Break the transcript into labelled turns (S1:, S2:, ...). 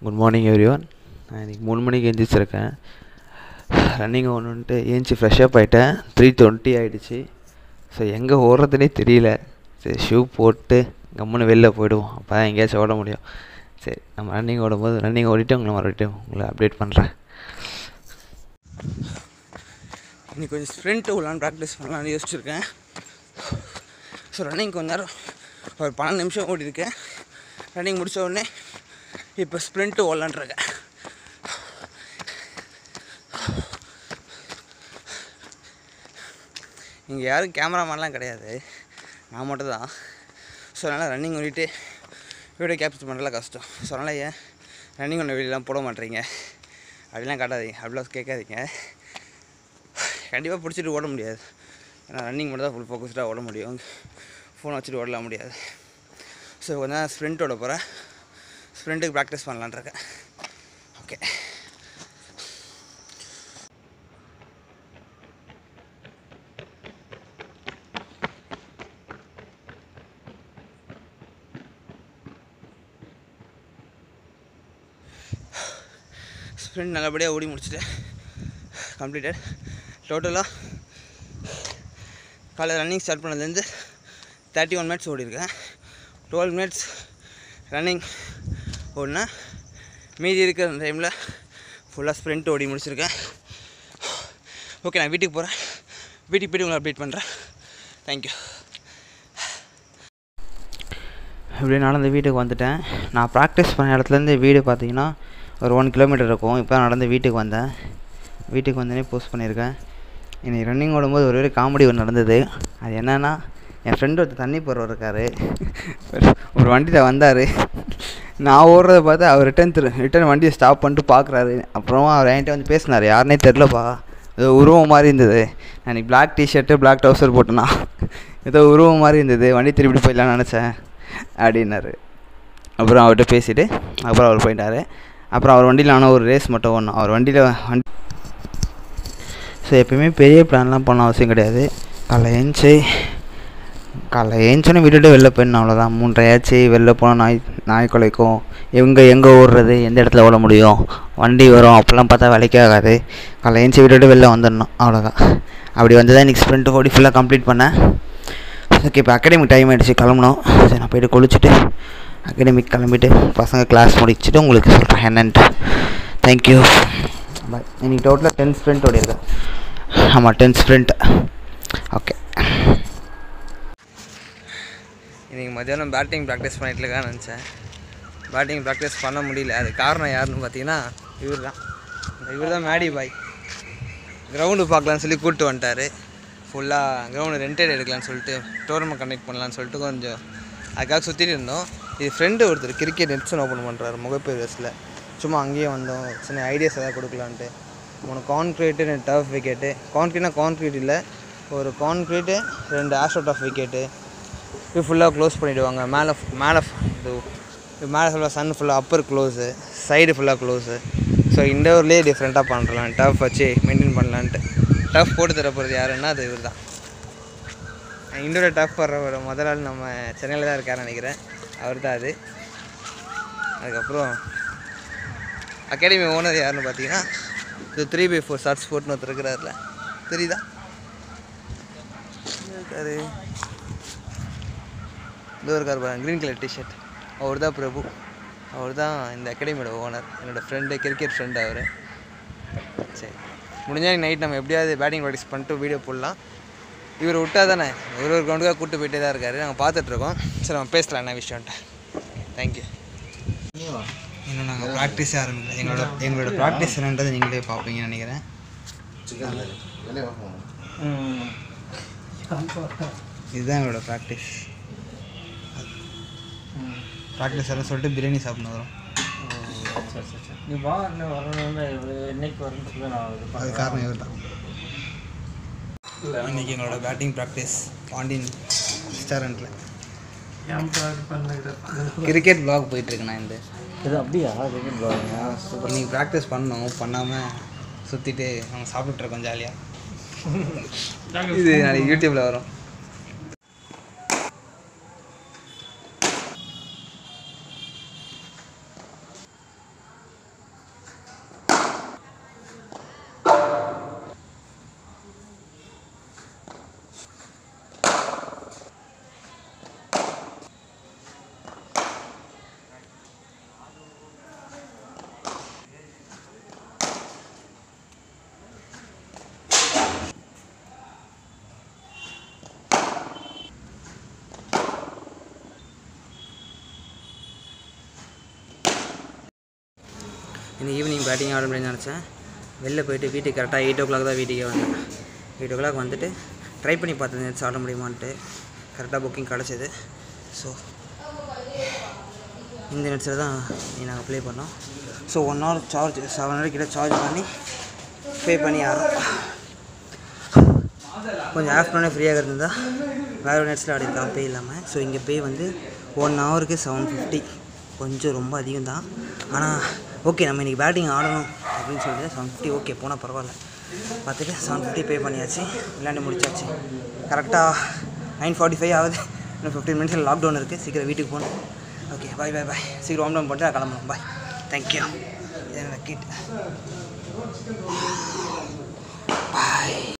S1: good morning every one நான் இன்றைக்கி மூணு மணிக்கு எழுந்திரிச்சிருக்கேன் ரன்னிங் ஓடணுன்ட்டு ஏஞ்சி ஃப்ரெஷ்ஷப் ஆகிட்டேன் த்ரீ டுவெண்ட்டி ஆகிடுச்சு ஸோ எங்கே ஓடுறதுனே தெரியல சரி ஷூ போட்டு கம்முன்னு வெளில போயிடுவோம் அப்போ தான் எங்கேயாச்சும் ஓட முடியும் சரி நம்ம ரன்னிங் ஓடும்போது ரன்னிங் ஓடிட்டு உங்களை மறுபடியும் உங்களை அப்டேட் பண்ணுறேன்
S2: இன்னைக்கு கொஞ்சம் ஸ்ப்ரிண்ட் விடலான்னு ப்ராக்டிஸ் பண்ணலான்னு யோசிச்சிருக்கேன் ஸோ ரன்னிங் கொஞ்ச நேரம் ஒரு பன்னெண்டு நிமிஷம் ஓடிருக்கேன் ரன்னிங் முடிச்ச உடனே இப்போ ஸ்ப்ரிண்ட்டு ஓடலான்ட்ருக்கேன் இங்கே யாரும் கேமராமேன்லாம் கிடையாது நான் மட்டும் தான் ஸோ அதனால் ரன்னிங் ஓடிட்டு வீடியோ கேப்சர் பண்ணுறதுலாம் கஷ்டம் ஸோ அதனால் ஏன் ரன்னிங் ஒன்று வெளியெலாம் போட மாட்டேறீங்க அப்படிலாம் காட்டாதீங்க அப்படிலாம் கேட்காதீங்க கண்டிப்பாக பிடிச்சிட்டு ஓட முடியாது ஏன்னா ரன்னிங் மட்டும் தான் ஃபுல் ஃபோக்கஸ்டாக ஓட முடியும் ஃபோனை வச்சுட்டு ஓடலாம் முடியாது ஸோ கொஞ்ச நேரம் ஸ்ப்ரிண்ட் ஓட போகிறேன் ஸ்ப்ரிண்ட்டுக்கு ப்ராக்டிஸ் பண்ணலான்னு இருக்கேன் ஓகே ஸ்ப்ரிண்ட் நல்லபடியாக ஓடி முடிச்சிட்டேன் கம்ப்ளீட்டட் டோட்டலாக காலையில் ரன்னிங் ஸ்டார்ட் பண்ணதுலேருந்து தேர்ட்டி ஒன் மினிட்ஸ் ஓடிருக்கேன் டுவெல் மினிட்ஸ் ரன்னிங் ஓடினேன் மீதி இருக்கிற டைமில் ஃபுல்லாக ஸ்ப்ரிண்ட் ஓடி முடிச்சிருக்கேன் ஓகே நான் வீட்டுக்கு போகிறேன் வீட்டுக்கு போய்ட்டு உங்களை அப்டேட் பண்ணுறேன் தேங்க்யூ
S1: இப்படி நடந்து வீட்டுக்கு வந்துட்டேன் நான் ப்ராக்டிஸ் பண்ண இடத்துலேருந்து வீடு பார்த்தீங்கன்னா ஒரு ஒன் கிலோமீட்டர் இருக்கும் இப்போ தான் நடந்து வீட்டுக்கு வந்தேன் வீட்டுக்கு வந்தோடனே போஸ்ட் பண்ணியிருக்கேன் இன்னைக்கு ரன்னிங் ஓடும்போது ஒரு ஒரு காமெடி ஒன்று நடந்தது அது என்னென்னா என் ஃப்ரெண்டு ஒருத்தர் தண்ணி போடுறவர் இருக்கார் ஒரு வண்டியில் வந்தார் நான் ஓடுறத பார்த்து அவர் ரிட்டன் திரு ரிட்டன் வண்டியை ஸ்டாப் பண்ணிட்டு பார்க்குறாரு அப்புறமா அவர் என்கிட்ட வந்து பேசினார் யாருனே தெரிலப்பா ஏதோ உருவம் மாதிரி இருந்தது நான் இன்னைக்கு பிளாக் டிஷர்ட்டு பிளாக் ட்ரௌசர் போட்டேன்னா ஏதோ உருவம் மாதிரி இருந்தது வண்டி திருப்பிட்டு போயிடலான்னு நினச்சேன் அப்படின்னாரு அப்புறம் அவர்கிட்ட பேசிவிட்டு அப்புறம் அவர் போயிட்டார் அப்புறம் அவர் வண்டியில் ஆனால் ஒரு ரேஸ் மட்டும் ஓடணும் அவர் வண்டியில் வண்டி ஸோ எப்பயுமே பெரிய பிளான்லாம் பண்ண அவசியம் கிடையாது காலைல ஏஞ்சி காலைல ஏஞ்சோன்னே விட்டுட்டு வெளில போயிடணும் அவ்வளோதான் மூன்றையாச்சு வெளில போனால் நாய் நாய் குலைக்கும் எங்கே எங்கே ஓடுறது எந்த இடத்துல ஓட முடியும் வண்டி வரும் அப்போல்லாம் பார்த்தா வேலைக்கே ஆகாது காலைல ஏஞ்சி விட்டுட்டு வெளில வந்துடணும் அவ்வளோதான் அப்படி வந்து தான் இன்றைக்கி ஸ்ப்ரிண்ட் ஓடி ஃபுல்லாக கம்ப்ளீட் பண்ணேன் ஓகே இப்போ அகாடமிக் டைம் ஆகிடுச்சு கிளம்பணும் சரி நான் போய்ட்டு குளிச்சுட்டு அகாடமிக் கிளம்பிட்டு பசங்க கிளாஸ் முடிச்சுட்டு உங்களுக்கு சொல்கிறேன் என்னன்ட்டு தேங்க்யூ பாய் இன்னைக்கு டோட்டலாக டென் ஸ்ப்ரிண்ட் ஓடிருக்கேன் ஆமாம் டென் ஸ்ப்ரிண்ட் ஓகே
S2: இன்றைக்கி மத்தியானம் பேட்டிங் ப்ராக்டிஸ் பண்ணிட்டு இருக்கான்னு நினச்சேன் பேட்டிங் ப்ராக்டிஸ் பண்ண முடியல அது காரணம் யாருன்னு பார்த்தீங்கன்னா இவர் தான் இவர் தான் மேடி பாய் கிரவுண்டு பார்க்கலான்னு சொல்லி கூப்பிட்டு வந்துட்டார் ஃபுல்லாக கிரவுண்டு ரெண்டட் எடுக்கலான்னு சொல்லிட்டு டோர்னமெண்ட் கண்டக்ட் பண்ணலான்னு சொல்லிட்டு கொஞ்சம் அதுக்காக சுற்றிட்டு இருந்தோம் இது ஃப்ரெண்டு ஒருத்தர் கிரிக்கெட் நெட்ஸன் ஓப்பன் பண்ணுறாரு முகப்பேர் வயசில் சும்மா அங்கேயே வந்தோம் சின்ன ஐடியாஸ் எதாவது கொடுக்கலான்ட்டு மூணு கான்க்ரீட்டு ரெண்டு டர்ஃப் விக்கெட்டு கான்க்ரீட்னா கான்க்ரீட் இல்லை ஒரு கான்க்ரீட்டு ரெண்டு ஆஷோ டஃப் விக்கெட்டு இது ஃபுல்லாக க்ளோஸ் பண்ணிவிடுவாங்க மேலே மேலே இது இது மேலே ஃபுல்லாக சன் ஃபுல்லாக அப்பர் க்ளோஸு சைடு ஃபுல்லாக க்ளோஸு ஸோ இண்டோர்லேயே டிஃப்ரெண்ட்டாக பண்ணுறலாம் டஃப் வச்சு மெயின்டைன் பண்ணலான்ட்டு டஃப் போட்டு தர போகிறது யாருன்னா அது இவர் தான் இண்டோரில் டஃப் போடுற முதல் ஆள் நம்ம சென்னையில் தான் இருக்காருன்னு நினைக்கிறேன் அவர் தான் அது அதுக்கப்புறம் அகாடமி ஓனர் யாருன்னு பார்த்தீங்கன்னா இது த்ரீ பை ஃபோர் ஷார்ட் ஸ்போர்ட்னு ஒருத்தர் இருக்கிறாருல தெரியுதா இருக்காரு இதோ இருக்கார் பாருங்க க்ரீன் கலர் டிஷர்ட் அவர் தான் பிரபு அவர் தான் இந்த அகாடமியோட ஓனர் என்னோடய ஃப்ரெண்டு கிரிக்கெட் ஃப்ரெண்டு அவர் சரி முடிஞ்சால் நைட் நம்ம எப்படியாவது பேட்டிங் ப்ராக்டிஸ் பண்ணிட்டு வீடியோ போடலாம் இவர் விட்டா தானே ஒரு ஒரு கிரவுண்டுக்காக கூப்பிட்டு போயிட்டே தான் இருக்காரு நாங்கள் பார்த்துட்ருக்கோம் சரி நம்ம பேசலாம் என்ன விஷயம்ன்ட்டு தேங்க்யூ இன்னும் நாங்கள் ப்ராக்டிஸே ஆரம்பிக்கல எங்களோட எங்களோட ப்ராக்டிஸ் என்னன்றது நீங்களே பார்ப்பீங்கன்னு நினைக்கிறேன் இதுதான் எங்களோட ப்ராக்டிஸ் ப்ராக்டிஸ் எல்லாம் சொல்லிட்டு பிரியாணி சாப்பிடணும் வரும்
S3: நீ வா இன்னும் வரணும்னா என்னைக்கு வரணும்னு சொல்லி நான் இது
S2: அது காரணம் இவர் தான் இன்னைக்கு எங்களோட பேட்டிங் ப்ராக்டிஸ் பாண்டியன் ரெஸ்டாரண்ட்டில் கிரிக்கெட் பிளாக் போயிட்டுருக்குண்ணா இந்த
S3: இது அப்படியா கிரிக்கெட் பாருங்க
S2: சூப்பர் நீங்கள் ப்ராக்டிஸ் பண்ணோம் பண்ணாமல் சுற்றிட்டு அவங்க சாப்பிட்டுருக்கோம் ஜாலியாக இது நாளைக்கு யூடியூப்பில் வரும்
S1: இன்னைக்கு ஈவினிங் பேட்டிங் ஆட முடியும்னு நினச்சேன் வெளில போயிட்டு வீட்டுக்கு கரெக்டாக எயிட் ஓ கிளாக் தான் வீட்டுக்கே வந்தேன் எயிட் ஓ கிளாக் வந்துட்டு ட்ரை பண்ணி பார்த்தேன் நெட்ஸ் ஆட முடியுமான்ட்டு கரெக்டாக புக்கிங் கிடச்சிது ஸோ இந்த நெட்ஸில் தான் நீ நாங்கள் ப்ளே பண்ணோம் so one hour charge seven hour கிட்ட சார்ஜ் பண்ணி பே பண்ணி ஆடுறோம் கொஞ்சம் ஆஃப்டர்நூனே ஃப்ரீயாக இருந்தால் வேறு நெட்ஸில் ஆடிருக்கலாம் பே இல்லாமல் ஸோ இங்கே பே வந்து ஒன் ஹவருக்கு செவன் ஃபிஃப்டி கொஞ்சம் ரொம்ப அதிகம் தான் ஆனால் ஓகே நம்ம இன்றைக்கி பேட்டிங் ஆடணும் அப்படின்னு சொல்லிட்டு செவன் ஃபிஃப்டி ஓகே போனால் பரவாயில்ல பார்த்துட்டு செவன் ஃபிஃப்டி பே பண்ணியாச்சு விளையாண்டு முடிச்சாச்சு கரெக்டாக நைன் ஃபார்ட்டி ஃபைவ் ஆகுது இன்னும் ஃபிஃப்டீன் மினிட்ஸில் லாக்டவுன் இருக்குது சீக்கிரம் வீட்டுக்கு போகணும் ஓகே பாய் பாய் பாய் சீக்கிரம் வார்ம் டவுன் பண்ணிட்டு நான் கிளம்பணும் பாய் தேங்க்யூ இது என்னோட கிட் பாய்